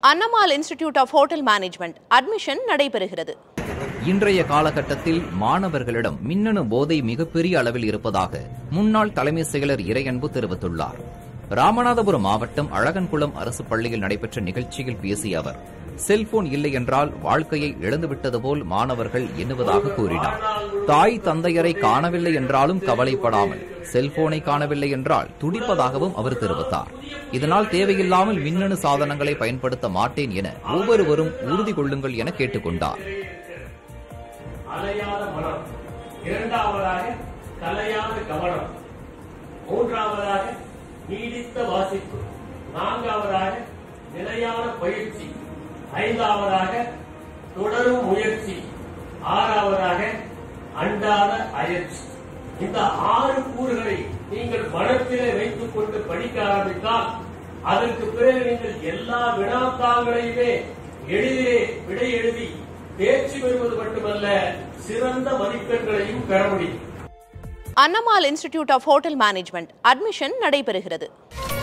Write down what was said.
அன்னமால் institute of hotel management admission நடைபெறுகிறது இன்றைய காலகட்டத்தில் மாணவர்களிடம் மின்னணு போதை மிகப்பெரிய அளவில் இருப்பதாக முன்னாள் தலைமை செயலர் இறையன்பு தெரிவித்துள்ளார் ராமநாதபுரம் மாவட்டம் அழகன்குளம் அரசு பள்ளியில் நடைபெற்ற நிகழ்ச்சியில் பேசிய அவர் செல்போன் இல்லை என்றால் வாழ்க்கையை இழந்துவிட்டது போல் மாணவர்கள் எண்ணுவதாக கூறினார் தாய் தந்தையரை காணவில்லை என்றாலும் கவலைப்படாமல் செல்போனை காணவில்லை என்றால் துடிப்பதாகவும் அவர் தெரிவித்தார் இதனால் தேவையில்லாமல் மின்னணு சாதனங்களை பயன்படுத்த மாட்டேன் என ஒவ்வொருவரும் உறுதி கொள்ளுங்கள் என கேட்டுக்கொண்டார் அலையாத மனம் இரண்டாவதாக கலையான கவனம் மூன்றாவதாக நீடித்த வாசிப்பு நான்காவதாக நிலையான பயிற்சி ஐந்தாவதாக தொடரும் முயற்சி ஆறாவதாக அண்டாத அயற்சி இந்த ஆறு கூறுகளை நீங்கள் மனத்திலே வைத்துக் கொண்டு படிக்க ஆரம்பித்தால் அதற்கு பிறகு நீங்கள் எல்லா வினாத்தாள்களையுமே எளிதிலே விடை எழுதி தேர்ச்சி பெறுவது மட்டுமல்ல சிறந்த மதிப்பெண்களையும் பெற முடியும் Annamal institute of hotel management admission நடைபெறுகிறது